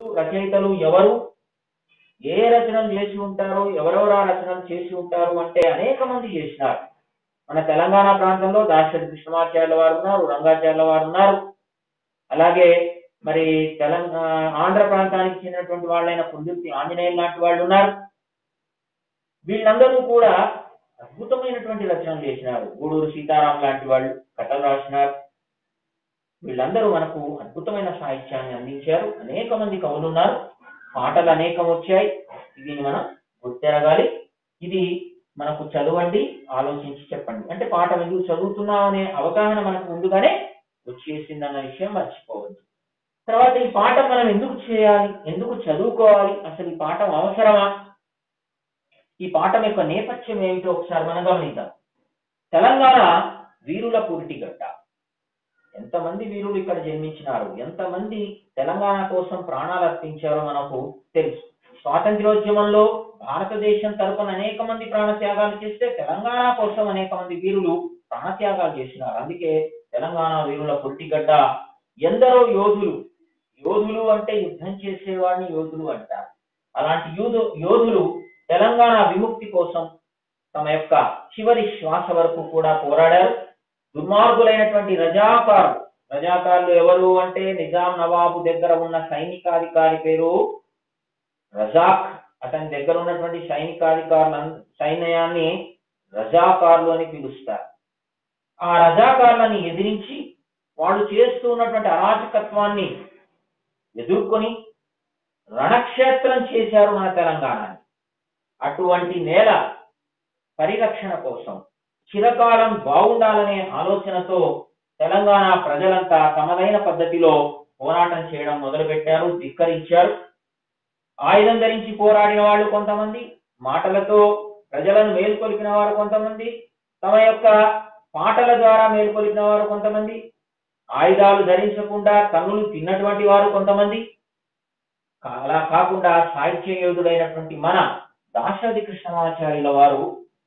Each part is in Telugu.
రచయితలు ఎవరు ఏ రచనలు చేసి ఉంటారు ఎవరెవరు ఆ రచనలు చేసి ఉంటారు అంటే అనేక మంది చేసినారు మన తెలంగాణ ప్రాంతంలో దాశరథి కృష్ణమాచార్యుల వారు ఉన్నారు రంగాచార్యుల వారు ఉన్నారు అలాగే మరి తెలంగాణ ఆంధ్ర ప్రాంతానికి చెందినటువంటి వాళ్ళైన కుందుర్తి ఆంజనేయులు లాంటి వాళ్ళు ఉన్నారు వీళ్ళందరూ కూడా అద్భుతమైనటువంటి రచనలు చేసినారు గూడూరు సీతారాం లాంటి వాళ్ళు కథలు రాసినారు వీళ్ళందరూ మనకు అద్భుతమైన సాహిత్యాన్ని అందించారు అనేక మంది కవులు ఉన్నారు పాటలు అనేకం వచ్చాయి దీన్ని మనం గుర్తెరగాలి ఇది మనకు చదవండి ఆలోచించి చెప్పండి అంటే పాట ఎందుకు చదువుతున్నాం అనే అవగాహన మనకు ముందుగానే వచ్చేసింది అన్న విషయం మర్చిపోవద్దు తర్వాత ఈ పాఠం మనం ఎందుకు చేయాలి ఎందుకు చదువుకోవాలి అసలు ఈ పాఠం అవసరమా ఈ పాఠం యొక్క నేపథ్యం ఏమిటో ఒకసారి మనం గమనిద్దాం తెలంగాణ వీరుల పురిటిగడ్డ ఎంతమంది వీరులు ఇక్కడ జన్మించినారు ఎంతమంది తెలంగాణ కోసం ప్రాణాలు అర్పించారో మనకు తెలుసు స్వాతంత్ర్యోద్యమంలో భారతదేశం తరపున అనేక మంది ప్రాణత్యాగాలు చేస్తే తెలంగాణ కోసం అనేక మంది వీరులు ప్రాణత్యాగాలు చేసినారు అందుకే తెలంగాణ వీరుల పురిటిగడ్డ ఎందరో యోధులు యోధులు అంటే యుద్ధం చేసేవాడిని యోధులు అంటారు అలాంటి యోధు యోధులు తెలంగాణ విముక్తి కోసం తమ యొక్క చివరి శ్వాస వరకు కూడా పోరాడారు దుర్మార్గులైనటువంటి రజాకారులు రజాకారులు ఎవరు అంటే నిజాం నవాబు దగ్గర ఉన్న సైనికాధికారి పేరు రజాక్ అతని దగ్గర ఉన్నటువంటి సైనికాధికారుల సైన్యాన్ని రజాకారులు అని పిలుస్తారు ఆ రజాకారులని ఎదిరించి వాళ్ళు చేస్తూ ఉన్నటువంటి అరాచకత్వాన్ని ఎదుర్కొని రణక్షేత్రం చేశారు మన తెలంగాణని అటువంటి నేల పరిరక్షణ కోసం చిరకాలం బాగుండాలనే ఆలోచనతో తెలంగాణ ప్రజలంతా తమదైన పద్ధతిలో పోరాటం చేయడం మొదలుపెట్టారు ధిక్కరించారు ఆయుధం ధరించి పోరాడిన వాళ్ళు కొంతమంది మాటలతో ప్రజలను మేల్కొల్పిన వారు కొంతమంది తమ యొక్క పాటల ద్వారా మేల్కొల్పిన వారు కొంతమంది ఆయుధాలు ధరించకుండా తన్నులు తిన్నటువంటి వారు కొంతమంది అలా కాకుండా సాహిత్య యోధుడైనటువంటి మన దాశరథి కృష్ణమాచార్యుల వారు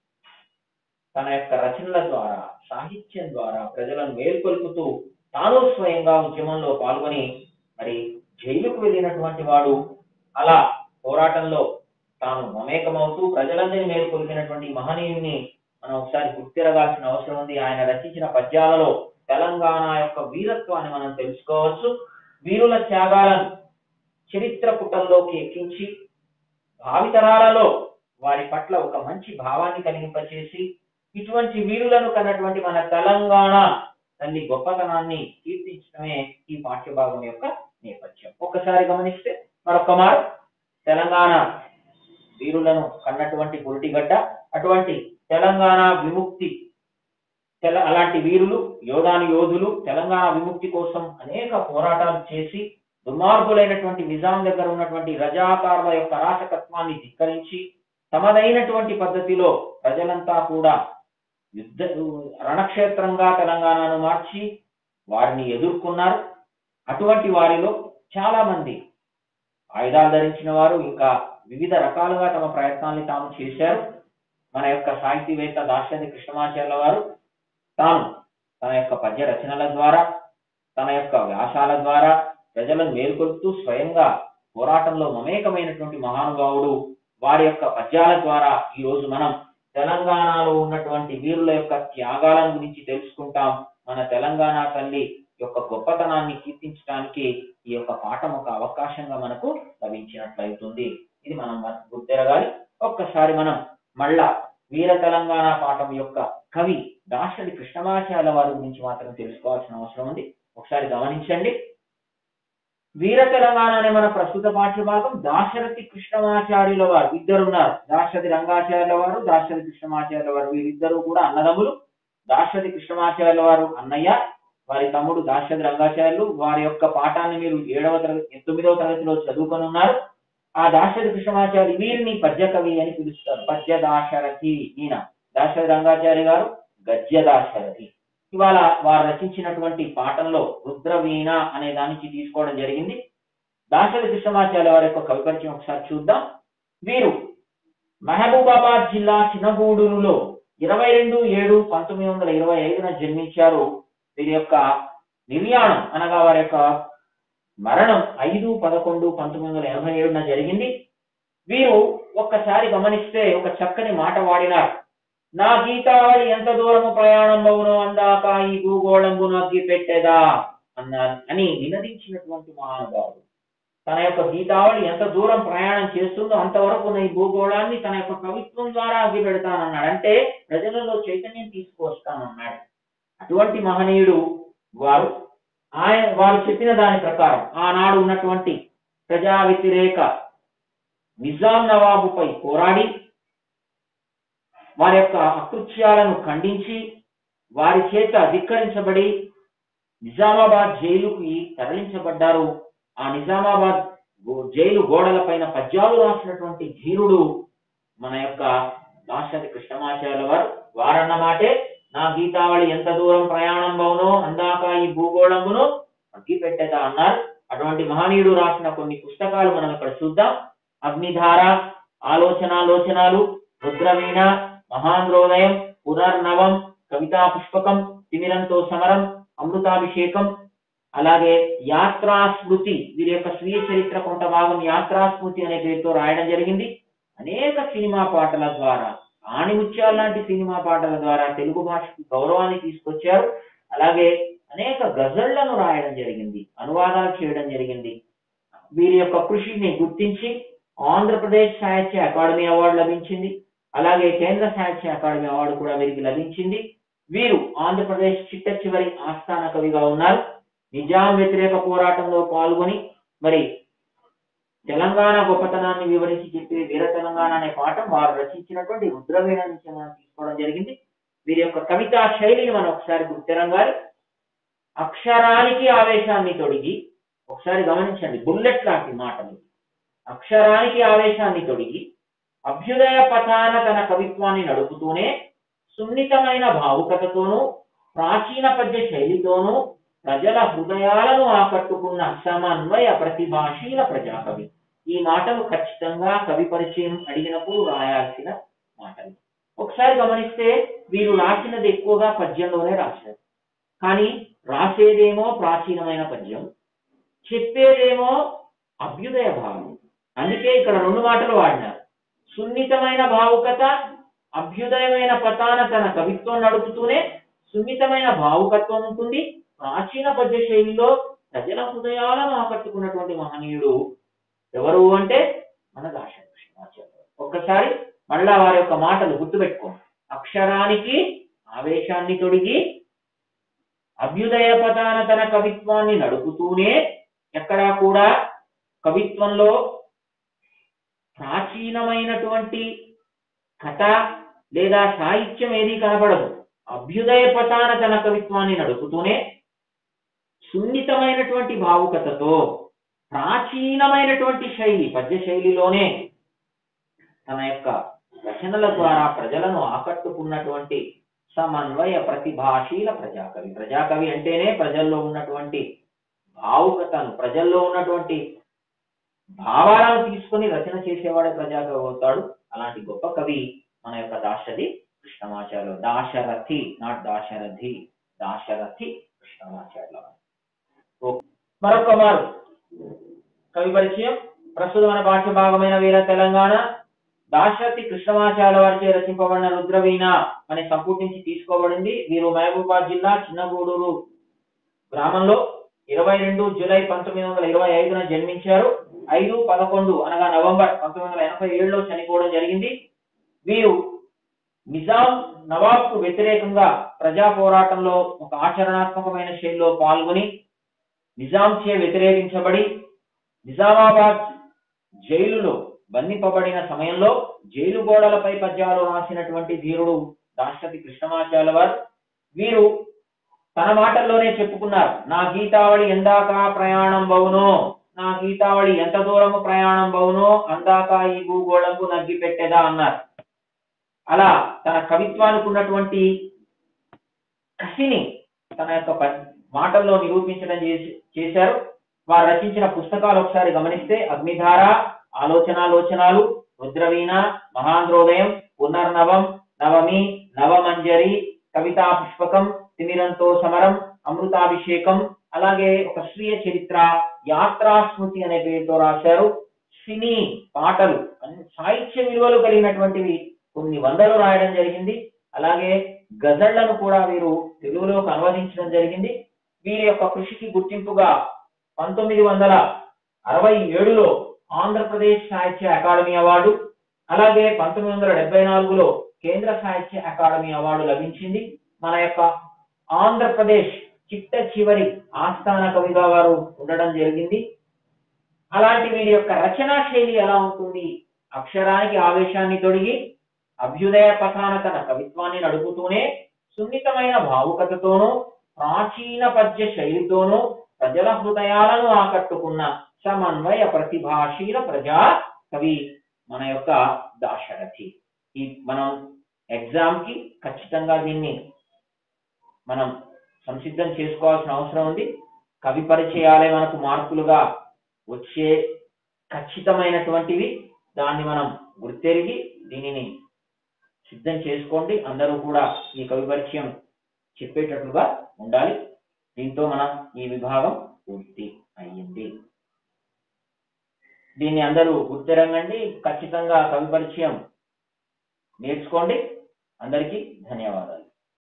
తన యొక్క రచనల ద్వారా సాహిత్యం ద్వారా ప్రజలను మేల్కొల్పుతూ తాను స్వయంగా ఉద్యమంలో పాల్గొని మరి జైలుకు వెళ్ళినటువంటి వాడు అలా పోరాటంలో తాను మమేకమవుతూ ప్రజలందరినీ మేల్కొల్పినటువంటి మహనీయుని మనం ఒకసారి గుర్తిరగాల్సిన అవసరం ఉంది ఆయన రచించిన పద్యాలలో తెలంగాణ యొక్క వీరత్వాన్ని మనం తెలుసుకోవచ్చు వీరుల త్యాగాలను చరిత్ర పుటల్లోకి ఎక్కించి భావితరాలలో వారి పట్ల ఒక మంచి భావాన్ని కలిగింపచేసి ఇటువంటి వీరులను కన్నటువంటి మన తెలంగాణ తల్లి గొప్పతనాన్ని కీర్తించడమే ఈ పాఠ్యభాగం యొక్క నేపథ్యం ఒకసారి గమనిస్తే మరొక మారు తెలంగాణ వీరులను కన్నటువంటి పురిటిగడ్డ అటువంటి తెలంగాణ విముక్తి తెల అలాంటి వీరులు యోధాను యోధులు తెలంగాణ విముక్తి కోసం అనేక పోరాటాలు చేసి దుర్మార్గులైనటువంటి నిజాం దగ్గర ఉన్నటువంటి రజాకారుల యొక్క అరాచకత్వాన్ని ధిక్కరించి తమదైనటువంటి పద్ధతిలో ప్రజలంతా కూడా యుద్ధ రణక్షేత్రంగా తెలంగాణను మార్చి వారిని ఎదుర్కొన్నారు అటువంటి వారిలో చాలా మంది ఆయుధాలు ధరించిన వారు ఇంకా వివిధ రకాలుగా తమ ప్రయత్నాన్ని తాము చేశారు మన యొక్క సాహితీవేత్త దాశరథి కృష్ణమాచార్యుల వారు తాను తన యొక్క పద్య రచనల ద్వారా తన యొక్క వ్యాసాల ద్వారా ప్రజలను మేల్కొల్పుతూ స్వయంగా పోరాటంలో మమేకమైనటువంటి మహానుభావుడు వారి యొక్క పద్యాల ద్వారా ఈ రోజు మనం తెలంగాణలో ఉన్నటువంటి వీరుల యొక్క త్యాగాలను గురించి తెలుసుకుంటాం మన తెలంగాణ తల్లి యొక్క గొప్పతనాన్ని కీర్తించడానికి ఈ యొక్క పాఠం ఒక అవకాశంగా మనకు లభించినట్లయితుంది ఇది మనం గుర్తెరగాలి ఒక్కసారి మనం మళ్ళా వీర తెలంగాణ పాఠం యొక్క కవి దాశరథి కృష్ణమాచార్య వారి గురించి మాత్రం తెలుసుకోవాల్సిన అవసరం ఉంది ఒకసారి గమనించండి వీర తెలంగాణ అనే మన ప్రస్తుత పాఠ్యభాగం దాశరథి కృష్ణమాచార్యుల వారు ఇద్దరు ఉన్నారు దాశరథి రంగాచార్యుల వారు దాశరథి కృష్ణమాచార్యుల వారు వీరిద్దరూ కూడా అన్నదమ్ములు దాశరథి కృష్ణమాచార్యుల వారు అన్నయ్య వారి తమ్ముడు దాశరథి రంగాచార్యులు వారి యొక్క పాఠాన్ని మీరు ఏడవ తరగతి తొమ్మిదవ తరగతిలో చదువుకొని ఉన్నారు ఆ దాశరథి కృష్ణమాచార్య వీరిని పద్య కవి అని పిలుస్తారు పద్య దాశరథి ఈయన దాశరథి రంగాచార్య గారు గద్య దాశరథి ఇవాళ వారు రచించినటువంటి పాఠంలో రుద్రవీణ అనే దాని నుంచి తీసుకోవడం జరిగింది దాశరథి కృష్ణమాచార్య వారి యొక్క కవి పరిచయం ఒకసారి చూద్దాం వీరు మహబూబాబాద్ జిల్లా చిన్నగూడూరులో ఇరవై రెండు ఏడు పంతొమ్మిది వందల ఇరవై ఐదున జన్మించారు వీరి యొక్క నిర్యాణం అనగా వారి యొక్క మరణం ఐదు పదకొండు పంతొమ్మిది వందల ఎనభై ఏడున జరిగింది వీరు ఒక్కసారి గమనిస్తే ఒక చక్కని మాట వాడినారు నా గీతావళి ఎంత దూరము ప్రయాణం అవునో అందాక ఈ భూగోళంబు నగ్గి పెట్టేదా అన్నారు అని నినదించినటువంటి మహానుభావుడు తన యొక్క గీతావళి ఎంత దూరం ప్రయాణం చేస్తుందో అంతవరకు ఉన్న ఈ భూగోళాన్ని తన యొక్క కవిత్వం ద్వారా అగ్గి పెడతానన్నాడు అంటే ప్రజలలో చైతన్యం తీసుకువస్తానన్నాడు అటువంటి మహనీయుడు వారు ఆయన వారు చెప్పిన దాని ప్రకారం ఆనాడు ఉన్నటువంటి ప్రజా వ్యతిరేక నిజాం నవాబుపై పోరాడి వారి యొక్క అకృత్యాలను ఖండించి వారి చేత ధిక్కరించబడి నిజామాబాద్ జైలుకి తరలించబడ్డారు ఆ నిజామాబాద్ గో- జైలు గోడల పైన పద్యాలు రాసినటువంటి ధీరుడు మన యొక్క దాశరథి కృష్ణమాచార్య వారు వారన్నమాటే నా గీతావళి ఎంత దూరం ప్రయాణం బౌనో అందాక ఈ భూగోళంబును అగ్గి పెట్టేదా అన్నారు అటువంటి మహనీయుడు రాసిన కొన్ని పుస్తకాలు మనం ఇక్కడ చూద్దాం అగ్నిధార ఆలోచనాలోచనాలు రుద్రవీణ మహాంధ్రోదయం పునర్నవం కవితా పుష్పకం తిమిరంతో సమరం అమృతాభిషేకం అలాగే యాత్రాస్మృతి వీరి యొక్క స్వీయ చరిత్ర కొంత భాగం యాత్రాస్మృతి అనే పేరుతో రాయడం జరిగింది అనేక సినిమా పాటల ద్వారా ఆణిముత్యాల లాంటి సినిమా పాటల ద్వారా తెలుగు భాషకు గౌరవాన్ని తీసుకొచ్చారు అలాగే అనేక గజళ్లను రాయడం జరిగింది అనువాదాలు చేయడం జరిగింది వీరి యొక్క కృషిని గుర్తించి ఆంధ్రప్రదేశ్ సాహిత్య అకాడమీ అవార్డు లభించింది అలాగే కేంద్ర సాహిత్య అకాడమీ అవార్డు కూడా వీరికి లభించింది వీరు ఆంధ్రప్రదేశ్ చిట్ట చివరి ఆస్థాన కవిగా ఉన్నారు నిజాం వ్యతిరేక పోరాటంలో పాల్గొని మరి తెలంగాణ గొప్పతనాన్ని వివరించి చెప్పే వీర తెలంగాణ అనే పాఠం వారు రచించినటువంటి రుద్రవీణ నుంచి మనం తీసుకోవడం జరిగింది వీరి యొక్క కవితా శైలిని మనం ఒకసారి గుర్తిరంగాలి అక్షరానికి ఆవేశాన్ని తొడిగి ఒకసారి గమనించండి బుల్లెట్ లాంటి మాటలు అక్షరానికి ఆవేశాన్ని తొడిగి అభ్యుదయ పథాన తన కవిత్వాన్ని నడుపుతూనే సున్నితమైన భావుకతతోనూ ప్రాచీన పద్య శైలితోనూ ప్రజల హృదయాలను ఆకట్టుకున్న సమన్వయ ప్రతిభాశీల ప్రజాకవి ఈ మాటలు ఖచ్చితంగా కవి పరిచయం అడిగినప్పుడు రాయాల్సిన మాటలు ఒకసారి గమనిస్తే వీరు రాసినది ఎక్కువగా పద్యంలోనే రాశారు కానీ రాసేదేమో ప్రాచీనమైన పద్యం చెప్పేదేమో అభ్యుదయ భావం అందుకే ఇక్కడ రెండు మాటలు వాడినారు సున్నితమైన భావుకత అభ్యుదయమైన పతాన తన కవిత్వం నడుపుతూనే సున్నితమైన భావుకత్వం ఉంటుంది ప్రాచీన పద్య శైలిలో ప్రజల హృదయాలను ఆకట్టుకున్నటువంటి మహనీయుడు ఎవరు అంటే మన దాశరథి కృష్ణమాచార్య ఒక్కసారి మళ్ళా వారి యొక్క మాటలు గుర్తుపెట్టుకోండి అక్షరానికి ఆవేశాన్ని తొడిగి అభ్యుదయ పదాన తన కవిత్వాన్ని నడుపుతూనే ఎక్కడా కూడా కవిత్వంలో ప్రాచీనమైనటువంటి కథ లేదా సాహిత్యం ఏది కనబడదు అభ్యుదయ పతాన తన కవిత్వాన్ని నడుపుతూనే సున్నితమైనటువంటి భావుకతతో ప్రాచీనమైనటువంటి శైలి పద్య శైలిలోనే తన యొక్క రచనల ద్వారా ప్రజలను ఆకట్టుకున్నటువంటి సమన్వయ ప్రతిభాశీల ప్రజాకవి ప్రజాకవి అంటేనే ప్రజల్లో ఉన్నటువంటి భావుకతను ప్రజల్లో ఉన్నటువంటి భావాలను తీసుకొని రచన చేసేవాడే ప్రజాకవి అవుతాడు అలాంటి గొప్ప కవి మన యొక్క దాశరథి కృష్ణమాచార్యులు దాశరథి నాట్ దాశరథి దాశరథి కృష్ణమాచార్యుల వారు. ఓ- మరొక మారు కవి పరిచయం ప్రస్తుతమైన భాష భాగమైన వీర తెలంగాణ దాశరథి కృష్ణమాచార్య వారిచే రచింపబడిన రుద్రవీణ అనే సంపుటి నుంచి తీసుకోబడింది వీరు మహబూబాద్ జిల్లా చిన్నగూడూరు గ్రామంలో ఇరవై రెండు జూలై పంతొమ్మిది వందల ఇరవై ఐదున జన్మించారు ఐదు పదకొండు అనగా నవంబర్ పంతొమ్మిది వందల ఎనభై ఏడులో చనిపోవడం జరిగింది వీరు నిజాం నవాబ్కు వ్యతిరేకంగా ప్రజా పోరాటంలో ఒక ఆచరణాత్మకమైన శైలిలో పాల్గొని నిజాంచే వ్యతిరేకించబడి నిజామాబాద్ జైలులో బంధింపబడిన సమయంలో జైలు గోడలపై పద్యాలు రాసినటువంటి ధీరుడు దాశరథి కృష్ణమాచార్య వారు వీరు తన మాటల్లోనే చెప్పుకున్నారు నా గీతావళి ఎందాక ప్రయాణం బౌనో నా గీతావళి ఎంత దూరము ప్రయాణం బౌనో అందాక ఈ భూగోళంకు నగ్గి పెట్టేదా అన్నారు అలా తన కవిత్వానికి ఉన్నటువంటి కసిని తన యొక్క ప- మాటల్లో నిరూపించడం చేసి చేశారు వారు రచించిన పుస్తకాలు ఒకసారి గమనిస్తే అగ్నిధార ఆలోచనాలోచనాలు రుద్రవీణ మహాంధ్రోదయం పునర్నవం నవమి నవమంజరి కవితా పుష్పకం తిమిరంతో సమరం అమృతాభిషేకం అలాగే ఒక స్వీయ చరిత్ర యాత్రా స్మృతి అనే పేరుతో రాశారు సినీ పాటలు అన్ని సాహిత్య విలువలు కలిగినటువంటివి కొన్ని వందలు రాయడం జరిగింది అలాగే గజళ్లను కూడా వీరు తెలుగులోకి అనువదించడం జరిగింది వీరి యొక్క కృషికి గుర్తింపుగా పంతొమ్మిది వందల అరవై ఏడులో ఆంధ్రప్రదేశ్ సాహిత్య అకాడమీ అవార్డు అలాగే పంతొమ్మిది వందల డెబ్బై నాలుగులో కేంద్ర సాహిత్య అకాడమీ అవార్డు లభించింది మన యొక్క ఆంధ్రప్రదేశ్ చిట్ట చివరి ఆస్థాన కవిగా వారు ఉండడం జరిగింది అలాంటి వీరి యొక్క రచనా శైలి ఎలా ఉంటుంది అక్షరానికి ఆవేశాన్ని తొడిగి అభ్యుదయ పథాన తన కవిత్వాన్ని నడుపుతూనే సున్నితమైన భావుకతతోనూ ప్రాచీన పద్య శైలితోనూ ప్రజల హృదయాలను ఆకట్టుకున్న సమన్వయ ప్రతిభాశీల ప్రజా కవి మన యొక్క దాశరథి ఈ మనం ఎగ్జామ్ కి ఖచ్చితంగా దీన్ని మనం సంసిద్ధం చేసుకోవాల్సిన అవసరం ఉంది కవి పరిచయాలే మనకు మార్కులుగా వచ్చే ఖచ్చితమైనటువంటివి దాన్ని మనం గుర్తెరిగి దీనిని సిద్ధం చేసుకోండి అందరూ కూడా ఈ కవి పరిచయం చెప్పేటట్లుగా ఉండాలి దీంతో మన ఈ విభాగం పూర్తి అయ్యింది దీన్ని అందరూ గుర్తెరంగండి ఖచ్చితంగా కవి పరిచయం నేర్చుకోండి అందరికీ ధన్యవాదాలు